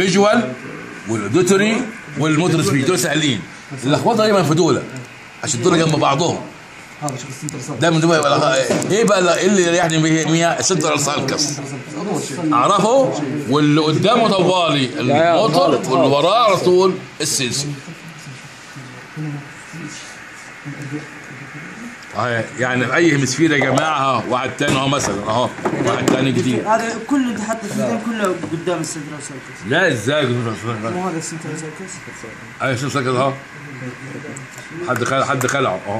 الفيجوال والاوديتوري والموتور سبيد دول سهلين اللخبطه دايما في دول عشان دول جنب بعضهم هذا شوف السنتر صار ده من دول ايه بقى ايه اللي يعني مية السنترال سالكس اول شيء اعرفه واللي قدامه طوالي الموتور واللي وراه على طول السنسور آه، يعني في اي هيمسفير يا جماعه اهو واحد تاني اهو مثلا اهو واحد تاني جديد هذا كل اللي حط الفيديو كله قدام السنترال سيركس لا ازاي مو هذا السنترال سيركس ايوه شوف سكت اهو حد خلع حد خلعه اهو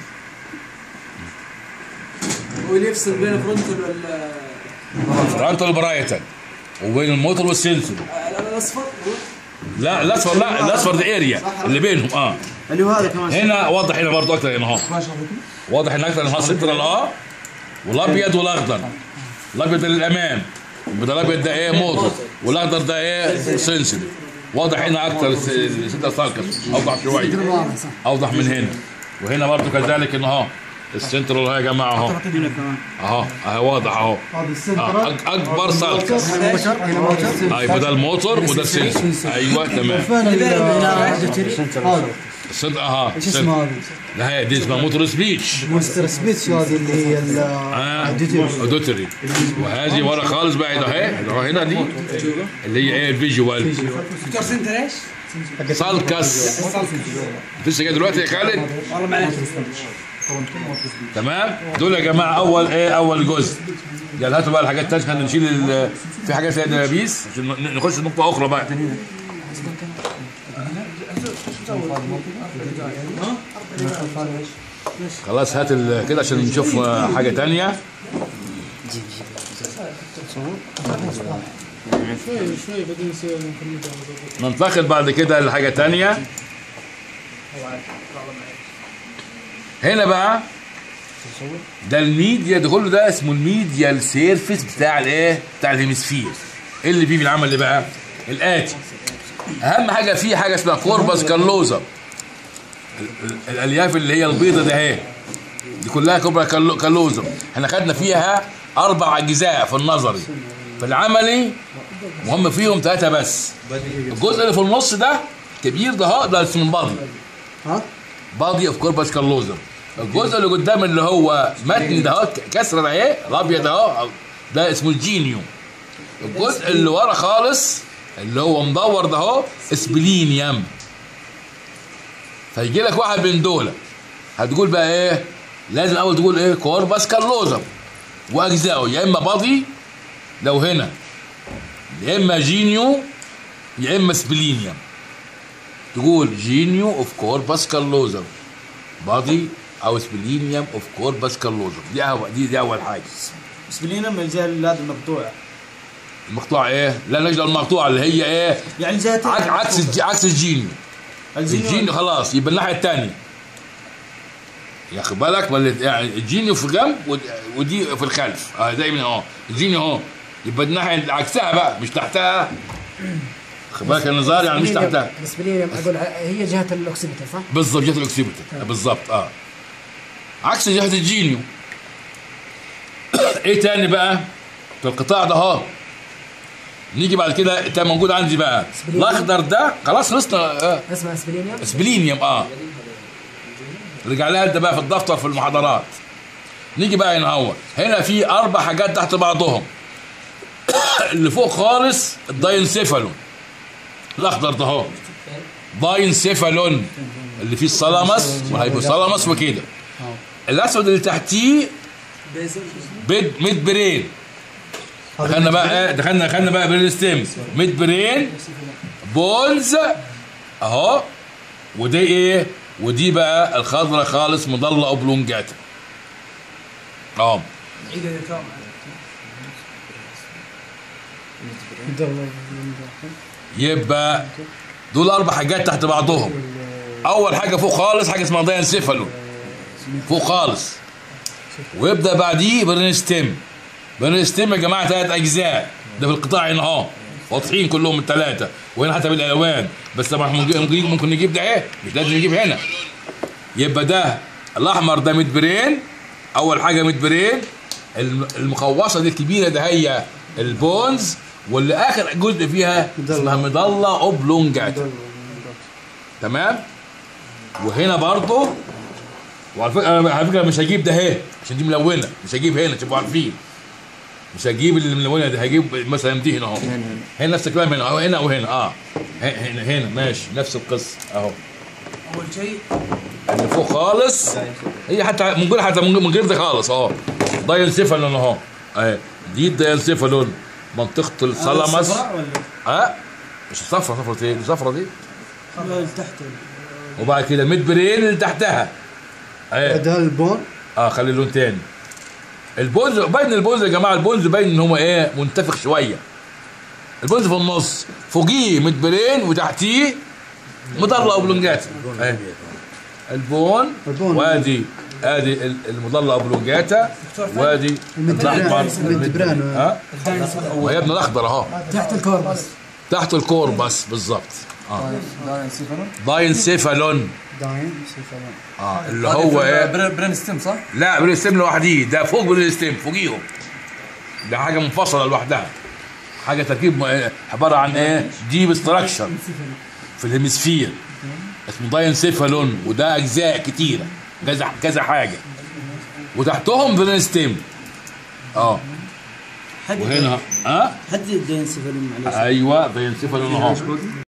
واللي يفصل بين فرونتال وال فرونتال برايتال وبين الموتور والسنسور الاصفر لا الاصفر لا الاصفر ده اريا اللي بينهم اه اللي هو هذا كمان هنا واضح هنا برضه اكتر هنا اهو واضح هنا اكتر هنا سنترال اه والابيض والاخضر الابيض للامام يبقى الابيض ده ايه موتور والاخضر ده ايه سنسوري واضح هنا اكتر السنترال سالكس اوضح شويه اوضح من هنا وهنا برضه كذلك ان اهو السنترال اهو يا جماعه اهو هنا كمان اهو اهو واضح اهو هذا آه، السنتر أك- اكبر سالكس هنا موتر هنا موتر اه يبقى ده الموتور وده السنسور ايوه تمام فين ال- هذا السنتر اها ايش اسمه هذا؟ ده هي دي اسمها موتور سبيتش مونستر سبيتش هذه اللي هي ال- اه الديتيل. اودوتري وهذه ورا خالص بقى ده اهي ده هنا دي اللي هي ايه الفيجوال دكتور سنتر ايش؟ سالكس لسه جاي دلوقتي يا خالد والله معلش تمام دول يا جماعه اول ايه اول جزء يعني هاتوا بقى الحاجات التانية خلينا نشيل ال- في حاجات زي دبابيس عشان ن- نخش نقطه اخرى بقى خلاص هات ال- كده عشان نشوف آه، حاجه تانية شوي شوي بعدين نسوي نكمل ننتقل بعد كده لحاجه تانية هنا بقى ده الميديا ده كله ده اسمه الميديا السيرفيس بتاع الايه بتاع الهيمسفير ايه اللي فيه بالعمل اللي بقى الاتي اهم حاجه فيه حاجه اسمها كوربس كالوزا ال- ال- الالياف اللي هي البيضه ده اهي دي كلها كوربس كالو- كالوزا احنا خدنا فيها اربع اجزاء في النظري في العملي مهم فيهم ثلاثه بس الجزء اللي في النص ده كبير ده اهو ده اسمه البادي ها؟ بادي اوف كوربس كالوزر الجزء اللي قدام اللي هو متن ده اهو كسره ده اهي الابيض اهو ده اسمه الجينيو الجزء اللي ورا خالص اللي هو مدور ده اهو اسبلينيوم فيجي لك واحد من دول هتقول بقى ايه لازم اول تقول ايه كوربس كالوزر واجزائه يا اما بادي لو هنا يا اما جينيو يا اما سبلينيوم تقول جينيو اوف كوربس كالوزر بادي او سبلينيوم اوف كوربس كالوزر دي أول دي, دي اول حاجه سبلينا من الجهه اللي هذا المقطوع المقطوعه ايه لا نجد المقطوعه اللي هي ايه يعني جهه عك عكس الج- عكس الجينيو الجينيو خلاص يبقى الناحيه الثانيه ياخد بالك ولا يعني الجينيو في جنب ود- ودي في الخلف اه دايما اهو الجينيو اهو يبقى الناحيه اللي عكسها بقى مش تحتها خد بالك النظار يعني مش تحتها بالنسبه لي اقول هي جهه الاوكسيمتر صح؟ بالظبط جهه الاكسيبيتر بالظبط اه عكس جهه الجينيو ايه تاني بقى في القطاع ده اهو نيجي بعد كده ده موجود عندي بقى الاخضر ده خلاص خلصنا آه. اسمها اسبلينيوم اسبلينيوم اه رجع لها انت بقى في الدفتر في المحاضرات نيجي بقى هنا هو هنا في اربع حاجات تحت بعضهم اللي فوق خالص الداينسيفالون الاخضر ده اهو داينسيفالون اللي فيه الثالاموس والهايبوثالاموس وكده الاسود اللي تحتيه بيد ميد برين دخلنا بقى ايه دخلنا دخلنا بقى برين ستيم ميد برين بونز اهو ودي ايه ودي بقى الخضرة خالص مضلة اوبلونجاتا اه يبقى دول اربع حاجات تحت بعضهم اول حاجه فوق خالص حاجه اسمها داينسيفالو فوق خالص ويبدا بعديه برينستيم برينستيم يا جماعه ثلاث اجزاء ده في القطاع هنا اهو واضحين كلهم الثلاثه وهنا حتى بالالوان بس طبعا ممكن نجيب- ممكن نجيب ده ايه مش لازم نجيب هنا يبقى ده الاحمر ده ميد برين اول حاجه ميد برين الم- المخوصه دي الكبيره ده هي البونز واللي اخر جزء فيها اسمها مضله اوبلونجاتا تمام وهنا برضه وعلى فكره أنا على فكره مش هجيب ده اهي عشان دي ملونه مش هجيب هنا تبقوا عارفين مش هجيب اللي ملونه ده هجيب مثلا دي هنا اهو هنا نفس الكلام هنا اهو هنا وهنا اه هنا هنا ماشي نفس القصه اهو اول شيء اللي فوق خالص هي حتى من غير حتى من غير ده خالص اه داينسيفالون اهو اهي دي الداينسيفالون منطقه الثالاموس صفراء ولا اه مش صفرة صفرة ايه؟ دي صفرة دي لا اللي تحت وبعد كده ميد برين اللي تحتها اهي ده البون اه خلي اللون تاني البونز باين البونز يا جماعه البونز باين ان هو ايه منتفخ شويه البونز في النص فوقيه ميد برين وتحتيه مضله اوبلونجاتا اهي البون البون. وادي ادي ال- المضله اوبلونجاتا وادي الاحمر المدبران. ها وهي ابن الاخضر اهو تحت الكوربس تحت الكور بس بالظبط اه داينسيفالون داين سيفالون اه اللي هو ايه برين ستيم صح؟ لا بريستيم لوحديه ده فوق بريستيم فوقيهم ده حاجه منفصله لوحدها حاجه تركيب م- عباره عن ايه ديب ستراكشر في الهيمسفير اسمه داينسيفالون وده اجزاء كتيره كذا كذا حاجه وتحتهم بريستيم اه حد وهنا اه حد الدين سفلين معلش ايوه داينسيفالون اهو